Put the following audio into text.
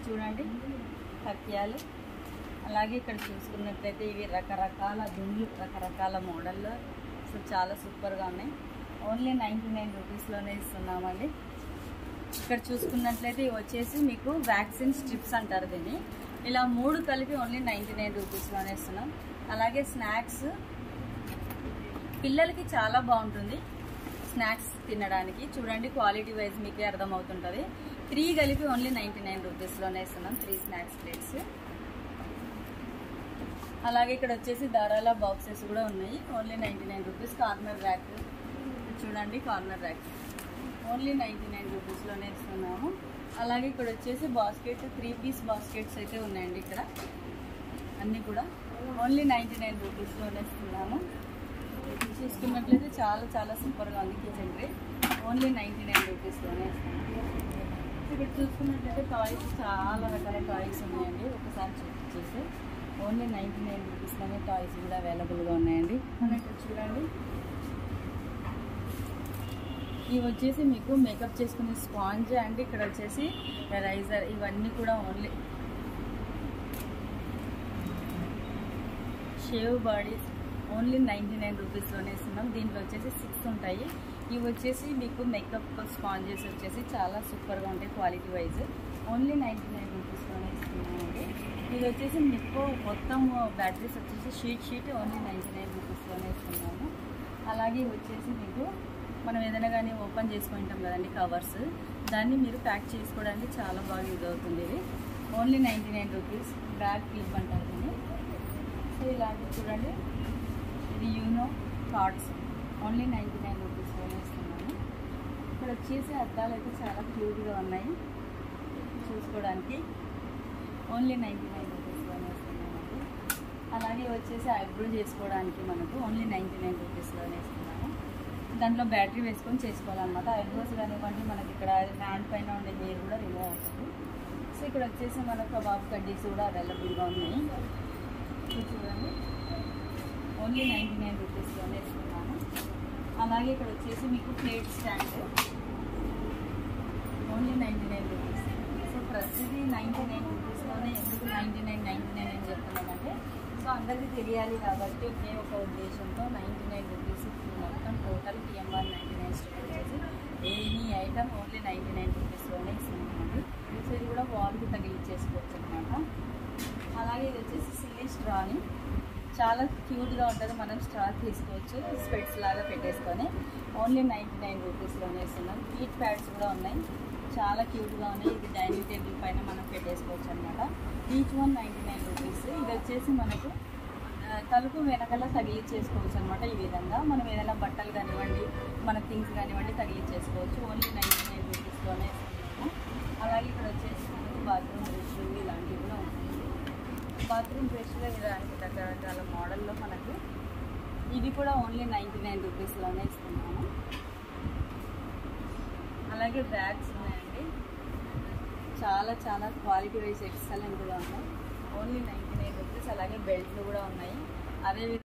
చూడండి తక్యాలు అలాగే ఇక్కడ చూసుకున్నట్లయితే ఇవి రకరకాల దుండ్లు రకరకాల మోడల్లో సో చాలా సూపర్గా ఉన్నాయి ఓన్లీ నైంటీ నైన్ రూపీస్లోనే ఇస్తున్నామండి ఇక్కడ చూసుకున్నట్లయితే ఇవి వచ్చేసి మీకు వ్యాక్సిన్ స్ట్రిప్స్ అంటారు దీన్ని ఇలా మూడు కలిపి ఓన్లీ నైంటీ నైన్ రూపీస్లోనే ఇస్తున్నాం అలాగే స్నాక్స్ పిల్లలకి చాలా బాగుంటుంది స్నాక్స్ తినడానికి చూడండి క్వాలిటీ వైజ్ మీకే అర్థమవుతుంటుంది త్రీ కలిపి ఓన్లీ నైంటీ నైన్ రూపీస్లోనే ఇస్తున్నాం త్రీ స్నాక్స్ ప్లేట్స్ అలాగే ఇక్కడ వచ్చేసి దారాల బాక్సెస్ కూడా ఉన్నాయి only ninety nine rupees corner rack చూడండి corner rack only ninety nine రూపీస్లోనే ఇస్తున్నాము అలాగే ఇక్కడ వచ్చేసి బాస్కెట్ త్రీ పీస్ బాస్కెట్స్ అయితే ఉన్నాయండి ఇక్కడ అన్నీ కూడా ఓన్లీ నైంటీ నైన్ రూపీస్లోనే ఇస్తున్నాము చూసుకున్నట్లయితే చాలా చాలా సూపర్గా ఉంది kitchen tray only ninety nine రూపీస్లోనే ఇస్తున్నాము ఇక్కడ చూసుకున్నట్లయితే టాయ్స్ చాలా రకాల టాయ్స్ ఉన్నాయండి ఒకసారి చూపించేసి ఓన్లీ నైంటీ నైన్ రూపీస్లోనే టాయ్స్ కూడా అవైలబుల్గా ఉన్నాయండి మనం ఇక్కడ చూడండి ఇవి వచ్చేసి మీకు మేకప్ చేసుకునే స్పాంజ్ అండ్ ఇక్కడ వచ్చేసి రైజర్ ఇవన్నీ కూడా only shave bodies only ninety nine రూపీస్లోనే ఇస్తున్నాం దీంట్లో వచ్చేసి సిక్స్ ఉంటాయి ఇవి వచ్చేసి మీకు మేకప్ స్పాంజెస్ వచ్చేసి చాలా సూపర్గా ఉంటాయి quality wise only ninety nine రూపీస్లోనే ఇస్తున్నామండి ఇది వచ్చేసి మీకు మొత్తం బ్యాటరీస్ వచ్చేసి sheet sheet only ninety nine రూపీస్లోనే ఇస్తున్నాము అలాగే ఇవి వచ్చేసి మీకు మనం ఏదైనా కానీ ఓపెన్ చేసుకుంటాం కదండి కవర్స్ దాన్ని మీరు ప్యాక్ చేసుకోవడానికి చాలా బాగా యూజ్ అవుతుంది ఇది only ninety nine rupees bag clip అంటారు దీన్ని సో ఇలాంటివి చూడండి ఇది UNO cards only ninety nine రూపీస్లోనే ఇస్తున్నాము ఇక్కడ వచ్చేసి అద్దాలు అయితే చాలా క్యూట్గా ఉన్నాయి చూసుకోవడానికి ఓన్లీ నైంటీ నైన్ రూపీస్లోనే ఇస్తున్నామండి అలాగే వచ్చేసి ఐబ్రో చేసుకోవడానికి మనకు ఓన్లీ నైంటీ నైన్ రూపీస్లోనే ఇస్తున్నాము దాంట్లో బ్యాటరీ వేసుకొని చేసుకోవాలన్నమాట ఐబ్రోస్ కానివ్వండి మనకి ఇక్కడ హ్యాండ్ పైన ఉండే హెయిర్ కూడా రిమూవ్ అవుతుంది సో ఇక్కడ వచ్చేసి మనకు కబాబ్ కడ్డీస్ కూడా అవైలబుల్గా ఉన్నాయి ఇది చూడండి ఓన్లీ నైంటీ నైన్ రూపీస్లోనే ఇస్తున్నాను అలాగే ఇక్కడ వచ్చేసి మీకు plate stand only ninety nine rupees so ప్రతిదీ నైంటీ నైన్ రూపీస్లోనే ఎందుకు నైంటీ నైన్ నైంటీ నైన్ అని చెప్తున్నామంటే సో అందరికీ తెలియాలి కాబట్టి ఒకే ఒక ఉద్దేశంతో నైంటీ నైన్ రూపీస్ మొత్తం total TMR ninety nine store వచ్చేసి any item only ninety nine రూపీస్లోనే ఇస్తున్నామండి సో ఇది కూడా వాల్కి తగిలిచ్చేసుకోవచ్చు అనమాట అలాగే ఇది వచ్చేసి సిల్లీ స్ట్రాని చాలా క్యూట్గా ఉంటుంది మనం స్ట్రా తీసుకోవచ్చు స్పెట్స్ లాగా పెట్టేసుకొని ఓన్లీ నైంటీ నైన్ రూపీస్లోనే ఇస్తున్నాం హీట్ ప్యాడ్స్ కూడా ఉన్నాయి చాలా క్యూట్గా ఉన్నాయి ఇది డైనింగ్ టేబుల్ పైన మనం పెట్టేసుకోవచ్చు అనమాట each one ninety nine rupees ఇది వచ్చేసి మనకు ఆ, తలుపు వెనకాల తగిలిచ్చేసుకోవచ్చు అనమాట ఈ విధంగా మనం ఏదైనా బట్టలు కానివ్వండి మన థింగ్స్ కానివ్వండి తగిలిచ్చేసుకోవచ్చు ఓన్లీ నైంటీ నైన్ రూపీస్లోనే ఇస్తున్నాము అలాగే ఇక్కడ వచ్చేసి మనకు బాత్రూమ్ బ్రష్ ఇలాంటివి కూడా ఉంటాయి బాత్రూమ్ బ్రష్లో ఇలాంటి రకరకాల మోడల్లో మనకు ఇవి కూడా ఓన్లీ నైంటీ నైన్ రూపీస్లోనే ఇస్తున్నాము అలాగే బ్యాగ్స్ ఉన్నాయండి చాలా చాలా క్వాలిటీ వైజ్ ఎక్సలెంట్గా ఉన్నాయి ఓన్లీ నైంటీ నైన్ రూపీస్ అలాగే బెల్ట్లు కూడా ఉన్నాయి అదే